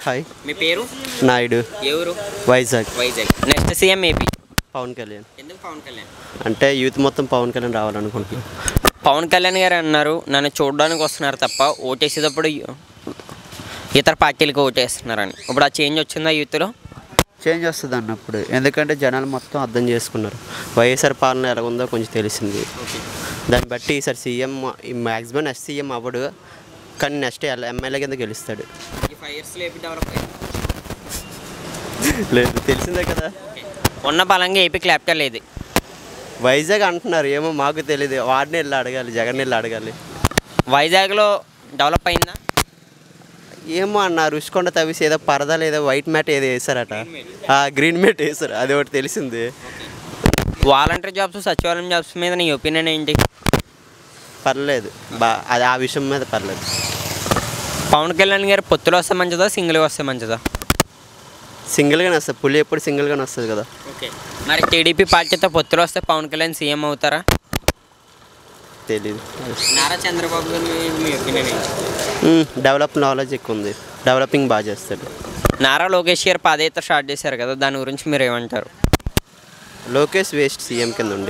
hi మీ పేరు నాయుడు ఏ ఊరు Vizag Vizag next CM AP Pawan Kalyan ఎందుకు పవన్ కళ్యాణ్ అంటే యూత్ మొత్తం పవన్ కళ్యాణ్ రావాలనుకుంటున్నాను పవన్ కళ్యాణ్ గారు అన్నారు నన్ను చూడడానికి వస్తున్నారు తప్ప ఓటేసేటప్పుడు ఇతర పార్టీలకు ఓటేస్తున్నారని ఇప్పుడు ఆ చేంజ్ వచ్చిందా యూత్లో చేంజ్ వస్తుంది అన్నప్పుడు ఎందుకంటే జనాలు మొత్తం అర్థం చేసుకున్నారు వైఎస్ఆర్ పాలన ఎలా ఉందో కొంచెం తెలిసింది దాన్ని బట్టి ఈసారి సీఎం మ్యాక్సిమం నెక్స్ట్ సీఎం అవ్వడు కానీ నెక్స్ట్ ఎమ్మెల్యే కింద గెలుస్తాడు ఈ ఫైవ్ ఇయర్స్లో ఏపీ డెవలప్ లేదు తెలిసిందే కదా ఉన్న బలంగా ఏపీ క్యాపిటల్ ఏది వైజాగ్ అంటున్నారు ఏమో మాకు తెలియదు వాడిని వెళ్ళి అడగాలి జగన్ వెళ్ళి అడగాలి వైజాగ్లో డెవలప్ అయిందా ఏమో అన్నారు రుషికొండ తవ్వేసి ఏదో పరదాలు ఏదో వైట్ మ్యాట్ ఏదో వేసారట ఆ గ్రీన్ మ్యాట్ వేసారు అది ఒకటి తెలిసింది వాలంటీర్ జాబ్స్ సచివాలయం జాబ్స్ మీద నీ ఒపీనియన్ ఏంటి పర్లేదు బా అది ఆ విషయం మీద పర్లేదు పవన్ కళ్యాణ్ గారు పొత్తులో వస్తే మంచిదా సింగిల్గా వస్తే మంచిదా సింగిల్గానే వస్తుంది పులి ఎప్పుడు సింగిల్గానే వస్తుంది కదా ఓకే మరి టీడీపీ పార్టీతో పొత్తులో వస్తే పవన్ కళ్యాణ్ సీఎం అవుతారా తెలీదు నారా చంద్రబాబు గారు మీ ఒపీనియన్ ఏంటి డెవలప్ నాలెడ్జ్ ఎక్కువ ఉంది డెవలపింగ్ బాగా చేస్తాడు నారా లోకేష్ గారు పాదయాత్ర స్టార్ట్ చేశారు కదా దాని గురించి మీరు ఏమంటారు లోకేష్ వేస్ట్ సీఎం కింద ఉండి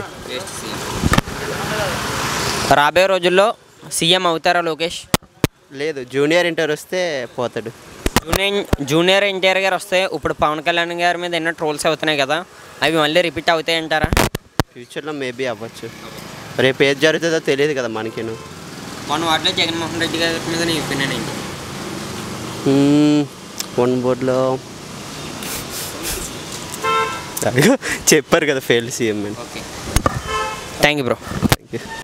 రాబోయే రోజుల్లో సీఎం అవుతారా లోకేష్ లేదు జూనియర్ ఇంటర్ వస్తే పోతాడు జూనియర్ జూనియర్ ఎన్టీఆర్ గారు వస్తే ఇప్పుడు పవన్ కళ్యాణ్ గారి మీద ఎన్నో ట్రోల్స్ అవుతున్నాయి కదా అవి మళ్ళీ రిపీట్ అవుతాయి అంటారా ఫ్యూచర్లో మేబీ అవ్వచ్చు రేపు ఏది జరుగుతుందో తెలియదు కదా మనకిను మొన్న వాటిలో జగన్మోహన్ రెడ్డి గారి మీద నీ ఒపీనియన్ ఏంటి వన్ బోర్డ్లో చెప్పారు కదా ఫెయిల్ సీఎం అని okay thank you bro thank you